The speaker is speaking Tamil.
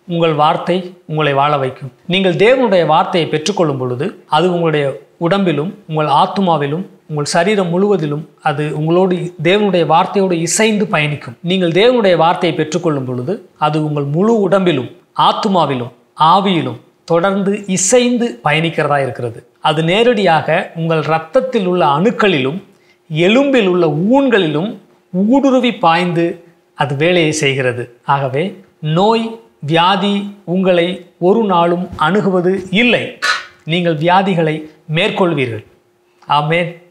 உங்கள் வார்த்தை உங்களை வாழ வைக்கும் நீங்கள் தேவனுடைய வார்த்தையை பெற்றுக்கொள்ளும் பொழுது அது உங்களுடைய உடம்பிலும் உங்கள் ஆத்மாவிலும் உங்கள் சரீரம் முழுவதிலும் அது உங்களோடு தேவனுடைய வார்த்தையோடு இசைந்து பயணிக்கும் நீங்கள் தேவனுடைய வார்த்தையை பெற்றுக்கொள்ளும் பொழுது அது உங்கள் முழு உடம்பிலும் ஆத்மாவிலும் ஆவியிலும் தொடர்ந்து இசைந்து பயணிக்கிறதா இருக்கிறது அது நேரடியாக உங்கள் இரத்தத்தில் உள்ள அணுக்களிலும் எலும்பில் உள்ள ஊன்களிலும் ஊடுருவி பாய்ந்து அது வேலையை செய்கிறது ஆகவே நோய் வியாதி உங்களை ஒரு நாளும் அணுகுவது இல்லை நீங்கள் வியாதிகளை மேற்கொள்வீர்கள் ஆமென்